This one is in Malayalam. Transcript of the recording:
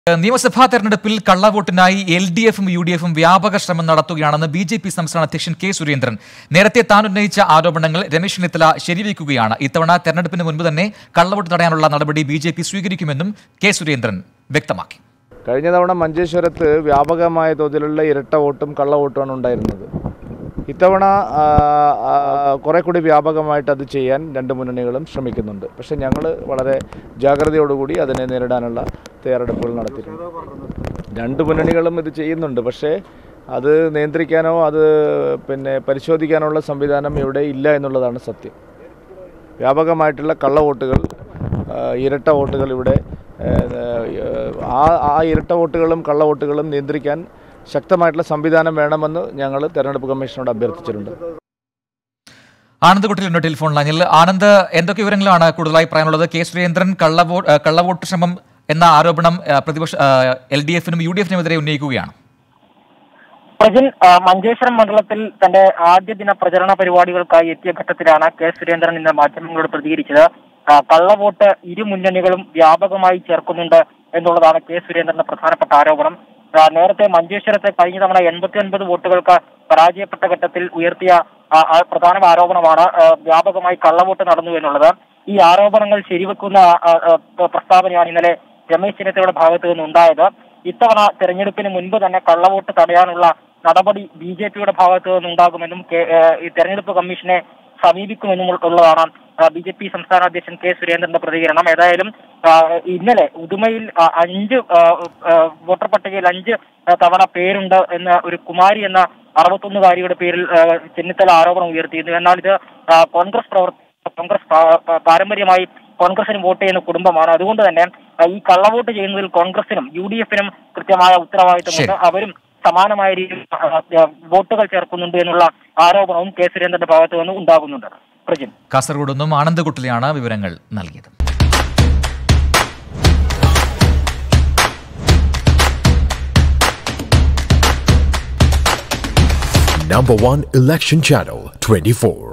നിയമസഭാ തെരഞ്ഞെടുപ്പിൽ കള്ളവോട്ടിനായി എൽ ഡി എഫും യു ഡി എഫും വ്യാപക ശ്രമം നടത്തുകയാണെന്ന് ബി ജെ പി സംസ്ഥാന അധ്യക്ഷൻ കെ സുരേന്ദ്രൻ നേരത്തെ താൻ ഉന്നയിച്ച ആരോപണങ്ങൾ രമേശ് ചെന്നിത്തല ശരിവയ്ക്കുകയാണ് ഇത്തവണ തെരഞ്ഞെടുപ്പിന് മുൻപ് തന്നെ കള്ളവോട്ട് തടയാനുള്ള നടപടി ബി ജെ പി സ്വീകരിക്കുമെന്നും കെ സുരേന്ദ്രൻ വ്യക്തമാക്കി കഴിഞ്ഞ തവണ മഞ്ചേശ്വരത്ത് വ്യാപകമായ തോതിലുള്ള ഇരട്ട വോട്ടും കള്ളവോട്ടുമാണ് ഉണ്ടായിരുന്നത് ഇത്തവണ ആ, ആ, കുറെ കൂടി വ്യാപകമായിട്ട് അത് ചെയ്യാൻ രണ്ട് മുന്നണികളും ശ്രമിക്കുന്നുണ്ട് പക്ഷേ ഞങ്ങൾ വളരെ ജാഗ്രതയോടുകൂടി അതിനെ നേരിടാനുള്ള തയ്യാറെടുപ്പുകൾ നടത്തിയിട്ടുണ്ട് രണ്ട് മുന്നണികളും ഇത് ചെയ്യുന്നുണ്ട് പക്ഷേ അത് നിയന്ത്രിക്കാനോ അത് പിന്നെ പരിശോധിക്കാനുള്ള സംവിധാനം ഇവിടെ ഇല്ല എന്നുള്ളതാണ് സത്യം വ്യാപകമായിട്ടുള്ള കള്ളവോട്ടുകൾ ആ, ഇരട്ട വോട്ടുകൾ ഇവിടെ ഏ, ആ ആ ഇരട്ട വോട്ടുകളും കള്ളവോട്ടുകളും നിയന്ത്രിക്കാൻ ശക്തമായിട്ടുള്ള സംവിധാനം വേണമെന്ന് ഞങ്ങൾ തെരഞ്ഞെടുപ്പ് കമ്മീഷനോട് അഭ്യർത്ഥിച്ചിട്ടുണ്ട് ആനന്ദ് കുട്ടിലുണ്ട് ടെലിഫോൺ ലൈനിൽ ആനന്ദ് എന്തൊക്കെ വിവരങ്ങളാണ് കൂടുതലായി പറയാനുള്ളത് കെ സുരേന്ദ്രൻ കള്ളവോ ഏഹ് കള്ളവോട്ട് ശ്രമം എന്ന ആരോപണം ഏഹ് പ്രതിപക്ഷ എൽ ഡി എഫിനും യു ഡി എഫിനുമെതിരെ ഉന്നയിക്കുകയാണ് പ്രജിൻ ആ, മഞ്ചേശ്വരം മണ്ഡലത്തിൽ തന്റെ ആദ്യ ദിന പ്രചരണ പരിപാടികൾക്കായി എത്തിയ ഘട്ടത്തിലാണ് കെ സുരേന്ദ്രൻ ഇന്ന് മാധ്യമങ്ങളോട് പ്രതികരിച്ചത് ആ, കള്ളവോട്ട് ഇരു മുന്നണികളും വ്യാപകമായി ചേർക്കുന്നുണ്ട് എന്നുള്ളതാണ് കെ സുരേന്ദ്രന്റെ പ്രധാനപ്പെട്ട ആരോപണം ആ, നേരത്തെ മഞ്ചേശ്വരത്തെ കഴിഞ്ഞ തവണ എൺപത്തി ഒൻപത് വോട്ടുകൾക്ക് പരാജയപ്പെട്ട ഘട്ടത്തിൽ ഉയർത്തിയ ആ, ആ പ്രധാന ആരോപണമാണ് ആ, വ്യാപകമായി കള്ളവോട്ട് നടന്നു എന്നുള്ളത് ഈ ആരോപണങ്ങൾ ശരിവെക്കുന്ന ആ, ആ, പ്രസ്താവനയാണ് ഇന്നലെ രമേശ് ചെന്നിത്തലയുടെ ഭാഗത്തു നിന്നുണ്ടായത് ഇത്തവണ തെരഞ്ഞെടുപ്പിന് മുൻപ് തന്നെ കള്ളവോട്ട് തടയാനുള്ള നടപടി ബി ജെ പിയുടെ ഭാഗത്തു നിന്നുണ്ടാകുമെന്നും കെ- ഏഹ് ഈ തെരഞ്ഞെടുപ്പ് കമ്മീഷനെ സമീപിക്കുമെന്നും ഉള്ളതാണ് ബി ജെ പി സംസ്ഥാന അധ്യക്ഷൻ കെ സുരേന്ദ്രന്റെ പ്രതികരണം ഏതായാലും ആ, ഇന്നലെ ഉദുമയിൽ ആ, അഞ്ച് ആ, ആ, വോട്ടർ പട്ടികയിൽ അഞ്ച് ആ, തവണ പേരുണ്ട് എന്ന ഒരു കുമാരി എന്ന അറുപത്തൊന്നുകാരിയുടെ പേരിൽ ആ, ചെന്നിത്തല ആരോപണം ഉയർത്തിയിരുന്നു എന്നാൽ ഇത് ആ, കോൺഗ്രസ് പ്രവർത്ത കോൺഗ്രസ് പാ- പാ- പാരമ്പര്യമായി കോൺഗ്രസിന് വോട്ട് ചെയ്യുന്ന കുടുംബമാണ് അതുകൊണ്ട് തന്നെ ആ, ഈ കള്ളവോട്ട് ചെയ്യുന്നതിൽ കോൺഗ്രസിനും യു ഡി എഫിനും കൃത്യമായ ഉത്തരവാദിത്തമുണ്ട് അവരും സമാനമായ രീതിയിൽ ആ, ആ, വോട്ടുകൾ ചേർക്കുന്നുണ്ട് എന്നുള്ള ആരോപണവും കെ സുരേന്ദ്രന്റെ ഭാഗത്തു നിന്ന് ഉണ്ടാകുന്നുണ്ട് പ്രജിൻ കാസർഗോഡ് നിന്നും ആനന്ദ് കുട്ടിലാണ് വിവരങ്ങൾ നൽകിയത് Number one election channel 24.